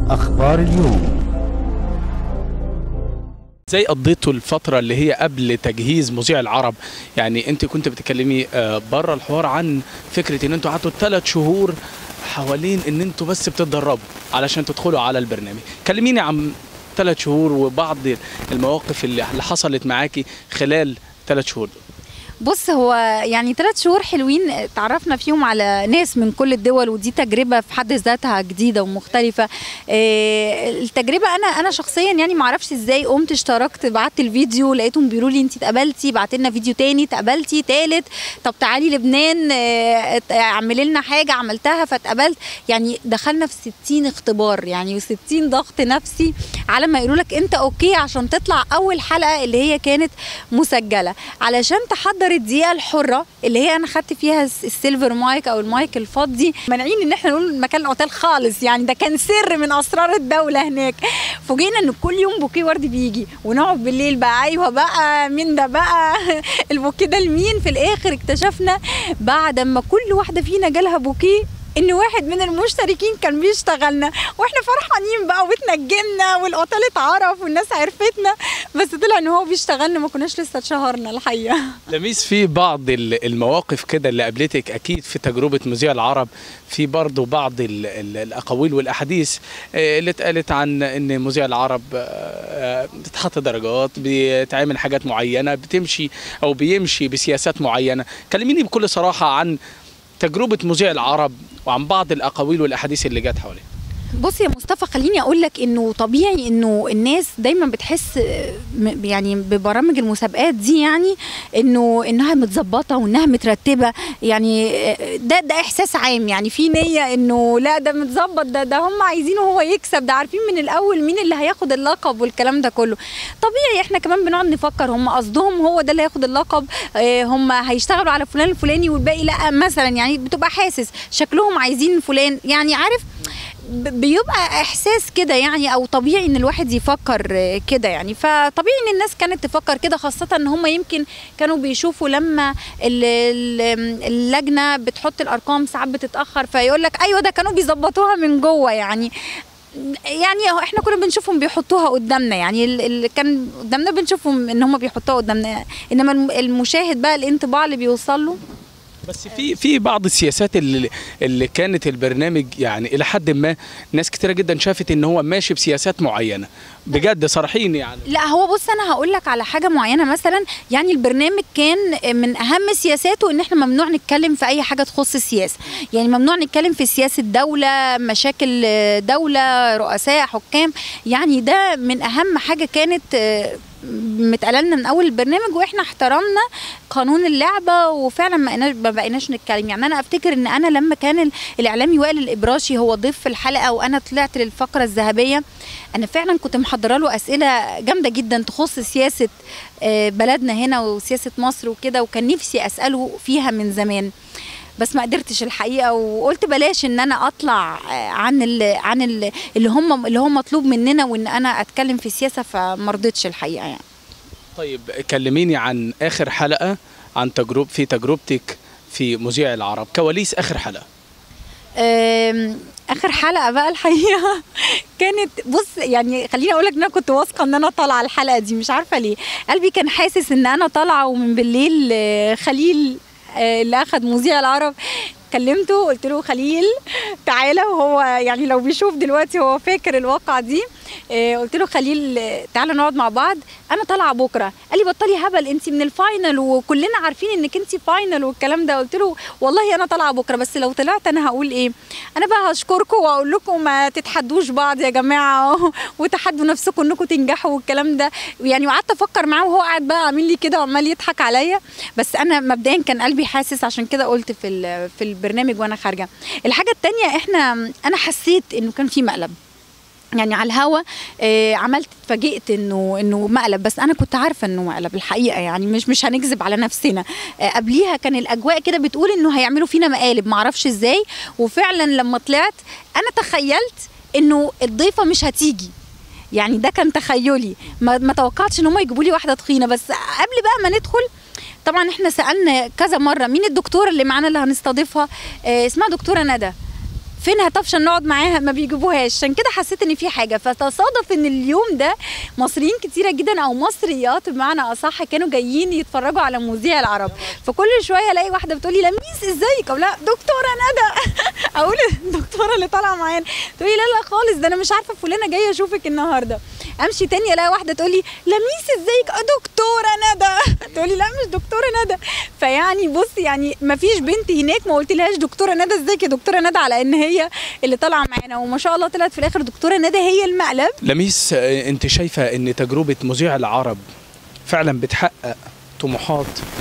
أخبار اليوم ازاي قضيتوا الفترة اللي هي قبل تجهيز مذيع العرب؟ يعني انت كنت بتتكلمي آه، بره الحوار عن فكرة ان انتوا قعدتوا ثلاث شهور حوالين ان انتوا بس بتتدربوا علشان تدخلوا على البرنامج. كلميني عن ثلاث شهور وبعض المواقف اللي اللي حصلت معاكي خلال ثلاث شهور دول. بص هو يعني ثلاث شهور حلوين تعرفنا فيهم على ناس من كل الدول ودي تجربه في حد ذاتها جديده ومختلفه إيه التجربه انا انا شخصيا يعني ما اعرفش ازاي قمت اشتركت بعت الفيديو لقيتهم بيقولوا لي انت اتقبلتي بعت لنا فيديو تاني اتقبلتي تالت طب تعالي لبنان إيه، اعملي لنا حاجه عملتها فاتقبلت يعني دخلنا في 60 اختبار يعني و60 ضغط نفسي على ما يقولوا لك انت اوكي عشان تطلع اول حلقه اللي هي كانت مسجله علشان تحضر الدقيقه الحره اللي هي انا خدت فيها الس- السيلفر مايك او المايك الفضي مانعين ان احنا نقول مكان الاوتيل خالص يعني ده كان سر من اسرار الدوله هناك فوجئنا ان كل يوم بوكيه ورد بيجي ونقعد بالليل بقى ايوه بقى مين ده بقى البوكيه ده لمين في الاخر اكتشفنا بعد ما كل واحده فينا جالها بوكيه ان واحد من المشتركين كان بيشتغلنا واحنا فرحانين بقى وبتنجمنا والاوتيل اتعرف والناس عرفتنا بس طلع ان هو بيشتغلنا ما كناش لسه اتشهرنا الحقيقه لميس في بعض ال- المواقف كده اللي قابلتك اكيد في تجربه مذيع العرب في برضه بعض ال ال الاقاويل والاحاديث آه، اللي اتقالت عن ان مذيع العرب آه، آه، بتتحط درجات بتعمل حاجات معينه بتمشي او بيمشي بسياسات معينه كلميني بكل صراحه عن تجربه مذيع العرب وعن بعض الاقاويل والاحاديث اللي جت حواليه بص يا مصطفى خليني اقول لك انه طبيعي انه الناس دايما بتحس م- يعني ببرامج المسابقات دي يعني انه انها متظبطه وانها مترتبه يعني ده ده احساس عام يعني في نيه انه لا ده متظبط ده ده هم عايزينه هو يكسب ده عارفين من الاول مين اللي هياخد اللقب والكلام ده كله طبيعي احنا كمان بنقعد نفكر هم قصدهم هو ده اللي هياخد اللقب آه، هم هيشتغلوا على فلان الفلاني والباقي لا مثلا يعني بتبقى حاسس شكلهم عايزين فلان يعني عارف ب- بيبقى احساس كده يعني او طبيعي ان الواحد يفكر آه، كده يعني فطبيعي ان الناس كانت تفكر كده خاصه ان هم يمكن كانوا بيشوفوا لما ال- ال- اللجنه بتحط الارقام ساعات بتتاخر فيقول لك ايوه ده كانوا بيظبطوها من جوه يعني يعني هو احنا كنا بنشوفهم بيحطوها قدامنا يعني ال- اللي كان قدامنا بنشوفهم ان هم بيحطوها قدامنا انما الم- المشاهد بقى الانطباع اللي بيوصل له بس في في بعض السياسات اللي اللي كانت البرنامج يعني الى حد ما ناس كتيره جدا شافت ان هو ماشي بسياسات معينه بجد صريحين يعني لا هو بص انا هقول لك على حاجه معينه مثلا يعني البرنامج كان من اهم سياساته ان احنا ممنوع نتكلم في اي حاجه تخص السياسه يعني ممنوع نتكلم في سياسه دوله مشاكل دوله رؤساء حكام يعني ده من اهم حاجه كانت آه، متقال لنا من اول البرنامج واحنا احترمنا قانون اللعبه وفعلا ما بقيناش ما بقيناش نتكلم يعني انا افتكر ان انا لما كان ال- الاعلامي وائل الابراشي هو ضيف في الحلقه وانا طلعت للفقره الذهبيه انا فعلا كنت محضره له اسئله جامده جدا تخص سياسه آه، بلدنا هنا وسياسه مصر وكده وكان نفسي اساله فيها من زمان بس ما قدرتش الحقيقه وقلت بلاش ان انا اطلع آه، عن ال عن ال اللي هم اللي هو مطلوب مننا وان انا اتكلم في السياسه فما رضيتش الحقيقه يعني طيب كلميني عن اخر حلقه عن تجربه في تجربتك في مذيع العرب كواليس اخر حلقه آم، اخر حلقه بقى الحقيقه كانت بص يعني خليني اقول لك ان انا كنت واثقه ان انا طالعه الحلقه دي مش عارفه ليه قلبي كان حاسس ان انا طالعه ومن بالليل آه، خليل آه، اللي اخد مذيع العرب كلمته قلت له خليل تعالى وهو يعني لو بيشوف دلوقتي هو فاكر الواقعه دي آه، قلت له خليل آه، تعالى نقعد مع بعض انا طالعه بكره قال لي بطلي هبل انت من الفاينل وكلنا عارفين انك انت فاينل والكلام ده قلت له والله انا طالعه بكره بس لو طلعت انا هقول ايه انا بقى هشكركم واقول لكم ما تتحدوش بعض يا جماعه وتحدوا نفسكم انكم تنجحوا والكلام ده يعني وقعدت افكر معاه وهو قاعد بقى عامل لي كده وعمال يضحك عليا بس انا مبدئيا كان قلبي حاسس عشان كده قلت في ال- في البرنامج وانا خارجه الحاجه التانية احنا انا حسيت انه كان في مقلب يعني على الهوا آه عملت اتفاجئت انه انه مقلب بس انا كنت عارفه انه مقلب الحقيقه يعني مش مش هنكذب على نفسنا آه قبليها كان الاجواء كده بتقول انه هيعملوا فينا مقالب معرفش ازاي وفعلا لما طلعت انا تخيلت انه الضيفه مش هتيجي يعني ده كان تخيلي ما, ما توقعتش ان هم يجيبوا لي واحده تخينه بس قبل بقى ما ندخل طبعا احنا سالنا كذا مره مين الدكتوره اللي معانا اللي هنستضيفها آه اسمها دكتوره ندى فينها طب عشان نقعد معاها ما بيجيبوهاش عشان كده حسيت ان في حاجه فتصادف ان اليوم ده مصريين كتيره جدا او مصريات بمعنى اصح كانوا جايين يتفرجوا على مذيع العرب فكل شويه الاقي واحده بتقولي لميس ازيك اقول لها دكتوره ندى اقول الدكتوره اللي طالعه معانا تقولي لا لا خالص ده انا مش عارفه فلانه جايه اشوفك النهارده امشي تاني الاقي واحده تقولي لميس ازيك آه، دكتوره ندى تقولي لا مش دكتوره ندى فيعني بص يعني ما فيش بنت هناك ما قلتلهاش دكتوره ندى ازيك يا دكتوره ندى على ان هي اللي طالعه معانا وما شاء الله طلعت في الاخر دكتوره ندى هي المقلب لميس آه، انت شايفه ان تجربه مذيع العرب فعلا بتحقق طموحات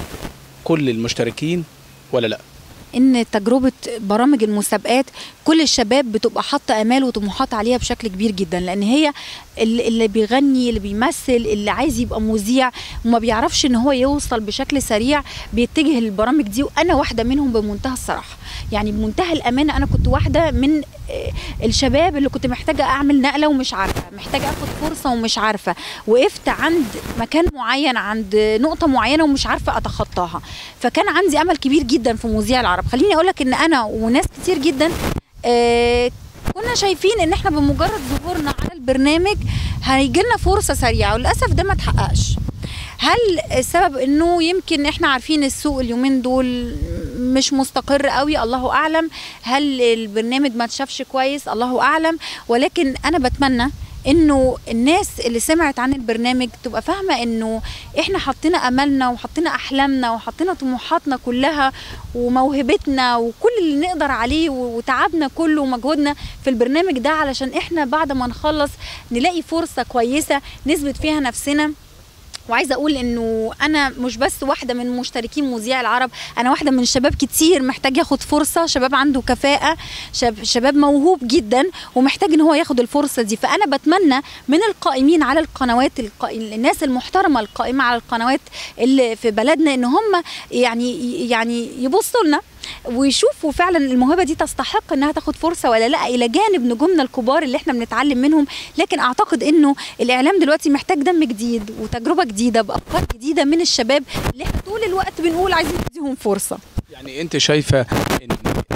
كل المشتركين ولا لا ان تجربه برامج المسابقات كل الشباب بتبقى حاطه امال وطموحات عليها بشكل كبير جدا لان هي اللي اللي بيغني اللي بيمثل اللي عايز يبقى مذيع وما بيعرفش ان هو يوصل بشكل سريع بيتجه للبرامج دي وانا واحده منهم بمنتهى الصراحه يعني بمنتهى الامانه انا كنت واحده من آه، الشباب اللي كنت محتاجه اعمل نقله ومش عارفه محتاجه اخد فرصه ومش عارفه وقفت عند مكان معين عند نقطه معينه ومش عارفه اتخطاها فكان عندي امل كبير جدا في مذيع العرب خليني اقول لك ان انا وناس كتير جدا آه، كنا شايفين ان احنا بمجرد ظهورنا على البرنامج هيجي لنا فرصه سريعه وللاسف ده ما اتحققش هل السبب انه يمكن احنا عارفين السوق اليومين دول مش مستقر قوي الله اعلم هل البرنامج ما اتشافش كويس الله اعلم ولكن انا بتمنى انه الناس اللي سمعت عن البرنامج تبقى فاهمه انه احنا حطينا املنا وحطينا احلامنا وحطينا طموحاتنا كلها وموهبتنا وكل اللي نقدر عليه وتعبنا كله ومجهودنا في البرنامج ده علشان احنا بعد ما نخلص نلاقي فرصه كويسه نثبت فيها نفسنا وعايزه اقول انه انا مش بس واحده من مشتركين مذيع العرب انا واحده من شباب كتير محتاج ياخد فرصه شباب عنده كفاءه شاب شباب موهوب جدا ومحتاج ان هو ياخد الفرصه دي فانا بتمنى من القائمين على القنوات الق... الناس المحترمه القائمه على القنوات اللي في بلدنا ان هم يعني يعني يبصوا لنا ويشوفوا فعلا الموهبه دي تستحق انها تاخد فرصه ولا لا الى جانب نجومنا الكبار اللي احنا بنتعلم منهم لكن اعتقد انه الاعلام دلوقتي محتاج دم جديد وتجربه جديده بافكار جديده من الشباب اللي احنا طول الوقت بنقول عايزين نديهم فرصه يعني انت شايفه ان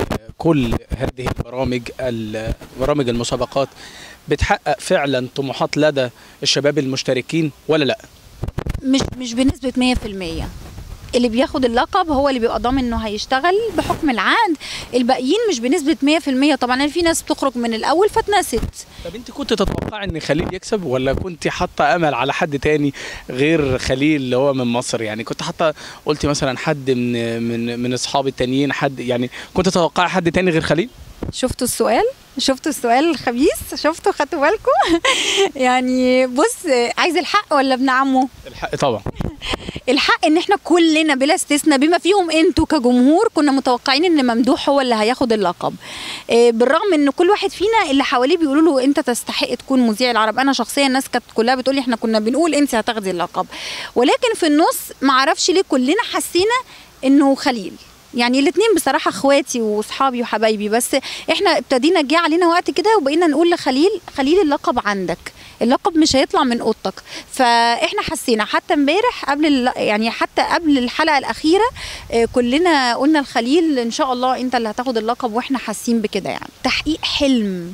كل هذه البرامج ال- برامج المسابقات بتحقق فعلا طموحات لدى الشباب المشتركين ولا لا مش مش بنسبه 100% اللي بياخد اللقب هو اللي بيبقى ضامن انه هيشتغل بحكم العقد الباقيين مش بنسبه 100% طبعا يعني في ناس بتخرج من الاول فاتنست طب انت كنت تتوقع ان خليل يكسب ولا كنت حاطه امل على حد تاني غير خليل اللي هو من مصر يعني كنت حاطه قلتي مثلا حد من من من اصحابي التانيين حد يعني كنت تتوقع حد تاني غير خليل شفتوا السؤال شفتوا السؤال الخبيث شفتوا خدتوا بالكم يعني بص عايز الحق ولا ابن عمه الحق طبعا الحق ان احنا كلنا بلا استثناء بما فيهم انتوا كجمهور كنا متوقعين ان ممدوح هو اللي هياخد اللقب آه، بالرغم ان كل واحد فينا اللي حواليه بيقولوا له انت تستحق تكون مذيع العرب انا شخصيا الناس كانت كلها بتقول لي احنا كنا بنقول انت هتاخدي اللقب ولكن في النص ما اعرفش ليه كلنا حسينا انه خليل يعني الاثنين بصراحة اخواتي واصحابي وحبايبي بس احنا ابتدينا جه علينا وقت كده وبقينا نقول لخليل خليل اللقب عندك اللقب مش هيطلع من اوضتك فاحنا حسينا حتى امبارح قبل ال- يعني حتى قبل الحلقه الاخيره آه، كلنا قلنا لخليل ان شاء الله انت اللي هتاخد اللقب واحنا حاسين بكده يعني تحقيق حلم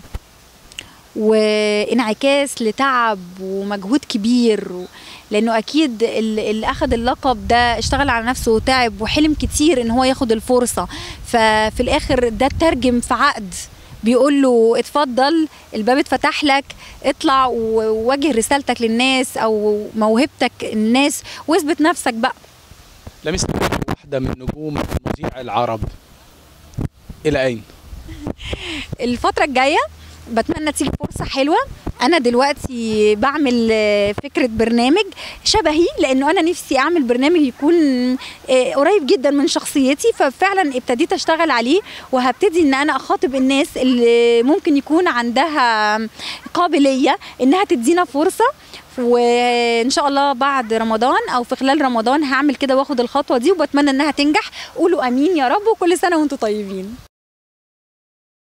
وانعكاس لتعب ومجهود كبير و... لانه اكيد ال- اللي اخذ اللقب ده اشتغل على نفسه وتعب وحلم كتير ان هو ياخد الفرصه ففي الاخر ده اترجم في عقد بيقول له اتفضل الباب اتفتح لك اطلع ووجه رسالتك للناس او موهبتك الناس واثبت نفسك بقى لمست واحده من نجوم مذيع العرب الى اين الفترة الجاية بتمنى تيجي فرصة حلوة أنا دلوقتي بعمل آه، فكرة برنامج شبهي لأنه أنا نفسي أعمل برنامج يكون آه، قريب جدا من شخصيتي ففعلا ابتديت أشتغل عليه وهبتدي إن أنا أخاطب الناس اللي ممكن يكون عندها قابلية إنها تدينا فرصة وان شاء الله بعد رمضان او في خلال رمضان هعمل كده واخد الخطوه دي وبتمنى انها تنجح قولوا امين يا رب وكل سنه وانتم طيبين